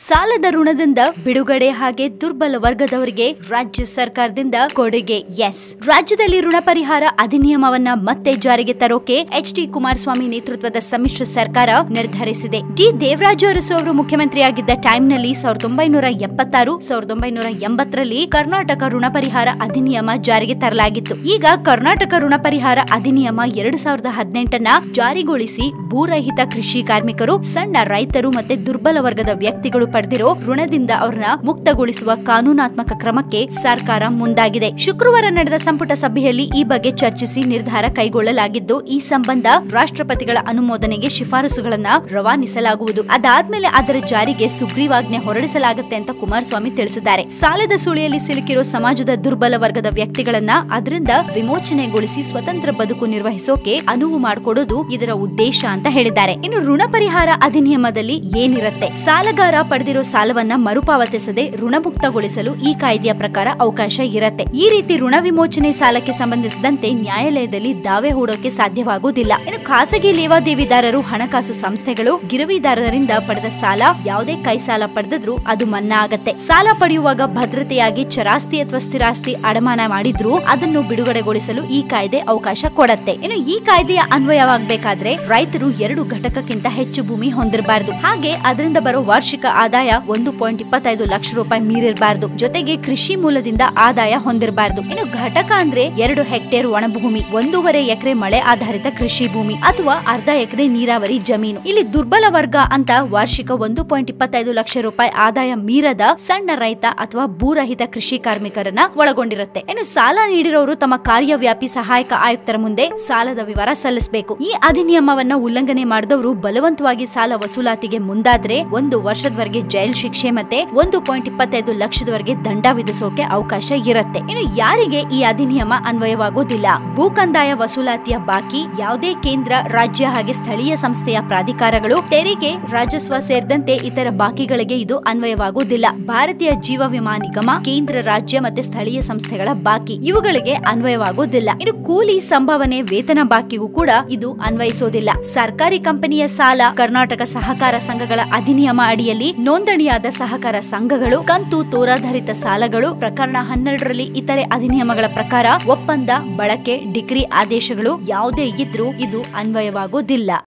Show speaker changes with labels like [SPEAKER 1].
[SPEAKER 1] ಸಾಲದ ಋಣದಿಂದ ಬಿಡುಗಡೆ ಹಾಗೆ ದುರ್ಬಲ ವರ್ಗದವರಿಗೆ ರಾಜ್ಯ ಸರ್ಕಾರದಿಂದ ಕೊಡುಗೆ ಎಸ್ ರಾಜ್ಯದಲ್ಲಿ ಋಣ ಪರಿಹಾರ ಅಧಿನಿಯಮವನ್ನ ಮತ್ತೆ ಜಾರಿಗೆ ತರೋಕೆ ಎಚ್ ಡಿ ಕುಮಾರಸ್ವಾಮಿ ನೇತೃತ್ವದ ಸಮ್ಮಿಶ್ರ ಸರ್ಕಾರ ನಿರ್ಧರಿಸಿದೆ ಡಿ ದೇವರಾಜು ಅರಸು ಅವರು ಮುಖ್ಯಮಂತ್ರಿಯಾಗಿದ್ದ ಟೈಮ್ನಲ್ಲಿ ಸಾವಿರದ ಒಂಬೈನೂರ ಎಪ್ಪತ್ತಾರು ಸಾವಿರದ ಒಂಬೈನೂರ ಎಂಬತ್ತರಲ್ಲಿ ಕರ್ನಾಟಕ ಋಣ ಪರಿಹಾರ ಅಧಿನಿಯಮ ಜಾರಿಗೆ ತರಲಾಗಿತ್ತು ಈಗ ಕರ್ನಾಟಕ ಋಣ ಪರಿಹಾರ ಅಧಿನಿಯಮ ಎರಡ್ ಸಾವಿರದ ಹದಿನೆಂಟನ್ನ ಜಾರಿಗೊಳಿಸಿ ಭೂರಹಿತ ಕೃಷಿ ಕಾರ್ಮಿಕರು ಸಣ್ಣ ರೈತರು ಮತ್ತೆ ದುರ್ಬಲ ವರ್ಗದ ವ್ಯಕ್ತಿಗಳು ಪಡೆದಿರೋ ಋಣದಿಂದ ಅವರನ್ನ ಮುಕ್ತಗೊಳಿಸುವ ಕಾನೂನಾತ್ಮಕ ಕ್ರಮಕ್ಕೆ ಸರ್ಕಾರ ಮುಂದಾಗಿದೆ ಶುಕ್ರವಾರ ನಡೆದ ಸಂಪುಟ ಸಭೆಯಲ್ಲಿ ಈ ಬಗ್ಗೆ ಚರ್ಚಿಸಿ ನಿರ್ಧಾರ ಕೈಗೊಳ್ಳಲಾಗಿದ್ದು ಈ ಸಂಬಂಧ ರಾಷ್ಟ್ರಪತಿಗಳ ಅನುಮೋದನೆಗೆ ಶಿಫಾರಸುಗಳನ್ನ ರವಾನಿಸಲಾಗುವುದು ಅದಾದ್ಮೇಲೆ ಅದರ ಜಾರಿಗೆ ಸುಗ್ರೀವಾಜ್ಞೆ ಹೊರಡಿಸಲಾಗುತ್ತೆ ಅಂತ ಕುಮಾರಸ್ವಾಮಿ ತಿಳಿಸಿದ್ದಾರೆ ಸಾಲದ ಸುಳಿಯಲ್ಲಿ ಸಿಲುಕಿರೋ ಸಮಾಜದ ದುರ್ಬಲ ವರ್ಗದ ವ್ಯಕ್ತಿಗಳನ್ನ ಅದರಿಂದ ವಿಮೋಚನೆಗೊಳಿಸಿ ಸ್ವತಂತ್ರ ಬದುಕು ನಿರ್ವಹಿಸೋಕೆ ಅನುವು ಮಾಡಿಕೊಡೋದು ಇದರ ಉದ್ದೇಶ ಅಂತ ಹೇಳಿದ್ದಾರೆ ಇನ್ನು ಋಣ ಪರಿಹಾರ ಅಧಿನಿಯಮದಲ್ಲಿ ಏನಿರುತ್ತೆ ಸಾಲಗಾರ ಪಡೆದಿರೋ ಸಾಲವನ್ನ ಮರುಪಾವತಿಸದೆ ಋಣಮುಕ್ತಗೊಳಿಸಲು ಈ ಕಾಯ್ದೆಯ ಪ್ರಕಾರ ಅವಕಾಶ ಇರತ್ತೆ ಈ ರೀತಿ ಋಣ ವಿಮೋಚನೆ ಸಾಲಕ್ಕೆ ಸಂಬಂಧಿಸಿದಂತೆ ನ್ಯಾಯಾಲಯದಲ್ಲಿ ದಾವೆ ಹೂಡೋಕೆ ಸಾಧ್ಯವಾಗುವುದಿಲ್ಲ ಇನ್ನು ಖಾಸಗಿ ಲೇವಾದೇವಿದಾರರು ಹಣಕಾಸು ಸಂಸ್ಥೆಗಳು ಗಿರವಿದಾರರಿಂದ ಪಡೆದ ಸಾಲ ಯಾವುದೇ ಕೈ ಸಾಲ ಪಡೆದಿದ್ರು ಅದು ಮನ್ನಾ ಆಗತ್ತೆ ಸಾಲ ಪಡೆಯುವಾಗ ಭದ್ರತೆಯಾಗಿ ಚರಾಸ್ತಿ ಅಥವಾ ಸ್ಥಿರಾಸ್ತಿ ಅಡಮಾನ ಮಾಡಿದ್ರು ಅದನ್ನು ಬಿಡುಗಡೆಗೊಳಿಸಲು ಈ ಕಾಯ್ದೆ ಅವಕಾಶ ಕೊಡತ್ತೆ ಇನ್ನು ಈ ಕಾಯ್ದೆಯ ಅನ್ವಯವಾಗಬೇಕಾದ್ರೆ ರೈತರು ಎರಡು ಘಟಕಕ್ಕಿಂತ ಹೆಚ್ಚು ಭೂಮಿ ಹೊಂದಿರಬಾರದು ಹಾಗೆ ಅದರಿಂದ ಬರೋ ವಾರ್ಷಿಕ ಆದಾಯ ಒಂದು ಪಾಯಿಂಟ್ ಇಪ್ಪತ್ತೈದು ಲಕ್ಷ ರೂಪಾಯಿ ಮೀರಿರಬಾರದು ಜೊತೆಗೆ ಕೃಷಿ ಮೂಲದಿಂದ ಆದಾಯ ಹೊಂದಿರಬಾರದು ಇನ್ನು ಘಟಕ ಅಂದ್ರೆ ಎರಡು ಹೆಕ್ಟೇರ್ ಒಣಭೂಮಿ ಒಂದೂವರೆ ಎಕರೆ ಮಳೆ ಆಧಾರಿತ ಕೃಷಿ ಭೂಮಿ ಅಥವಾ ಅರ್ಧ ಎಕರೆ ನೀರಾವರಿ ಜಮೀನು ಇಲ್ಲಿ ದುರ್ಬಲ ವರ್ಗ ಅಂತ ವಾರ್ಷಿಕ ಒಂದು ಪಾಯಿಂಟ್ ಇಪ್ಪತ್ತೈದು ಲಕ್ಷ ರೂಪಾಯಿ ಆದಾಯ ಮೀರದ ಸಣ್ಣ ರೈತ ಅಥವಾ ಭೂರಹಿತ ಕೃಷಿ ಕಾರ್ಮಿಕರನ್ನ ಒಳಗೊಂಡಿರುತ್ತೆ ಇನ್ನು ಸಾಲ ನೀಡಿರೋರು ತಮ್ಮ ಕಾರ್ಯವ್ಯಾಪಿ ಸಹಾಯಕ ಆಯುಕ್ತರ ಮುಂದೆ ಸಾಲದ ವಿವರ ಸಲ್ಲಿಸಬೇಕು ಈ ಅಧಿನಿಯಮವನ್ನ ಉಲ್ಲಂಘನೆ ಮಾಡಿದವರು ಬಲವಂತವಾಗಿ ಸಾಲ ವಸೂಲಾತಿಗೆ ಮುಂದಾದ್ರೆ ಒಂದು ವರ್ಷದವರೆಗೆ ಜೈಲ್ ಶಿಕ್ಷೆ ಮತ್ತೆ ಒಂದು ಪಾಯಿಂಟ್ ಇಪ್ಪತ್ತೈದು ಲಕ್ಷದವರೆಗೆ ದಂಡ ವಿಧಿಸೋಕೆ ಅವಕಾಶ ಇರುತ್ತೆ ಇನ್ನು ಯಾರಿಗೆ ಈ ಅಧಿನಿಯಮ ಅನ್ವಯವಾಗೋದಿಲ್ಲ ಭೂ ಕಂದಾಯ ವಸೂಲಾತಿಯ ಬಾಕಿ ಯಾವುದೇ ಕೇಂದ್ರ ರಾಜ್ಯ ಹಾಗೆ ಸ್ಥಳೀಯ ಸಂಸ್ಥೆಯ ಪ್ರಾಧಿಕಾರಗಳು ತೆರಿಗೆ ರಾಜಸ್ವ ಸೇರಿದಂತೆ ಇತರ ಬಾಕಿಗಳಿಗೆ ಇದು ಅನ್ವಯವಾಗುವುದಿಲ್ಲ ಭಾರತೀಯ ಜೀವ ವಿಮಾ ನಿಗಮ ಕೇಂದ್ರ ರಾಜ್ಯ ಮತ್ತೆ ಸ್ಥಳೀಯ ಸಂಸ್ಥೆಗಳ ಬಾಕಿ ಇವುಗಳಿಗೆ ಅನ್ವಯವಾಗುವುದಿಲ್ಲ ಇನ್ನು ಕೂಲಿ ಸಂಭಾವನೆ ವೇತನ ಬಾಕಿಗೂ ಕೂಡ ಇದು ಅನ್ವಯಿಸೋದಿಲ್ಲ ಸರ್ಕಾರಿ ಕಂಪನಿಯ ಸಾಲ ಕರ್ನಾಟಕ ಸಹಕಾರ ಸಂಘಗಳ ಅಧಿನಿಯಮ ಅಡಿಯಲ್ಲಿ ನೋಂದಣಿಯಾದ ಸಹಕಾರ ಸಂಘಗಳು ಕಂತು ತೋರಾಧಾರಿತ ಸಾಲಗಳು ಪ್ರಕರಣ ಹನ್ನೆರಡರಲ್ಲಿ ಇತರೆ ಅಧಿನಿಯಮಗಳ ಪ್ರಕಾರ ಒಪ್ಪಂದ ಬಳಕೆ ಡಿಗ್ರಿ ಆದೇಶಗಳು ಯಾವುದೇ ಇದ್ರೂ ಇದು ಅನ್ವಯವಾಗುವುದಿಲ್ಲ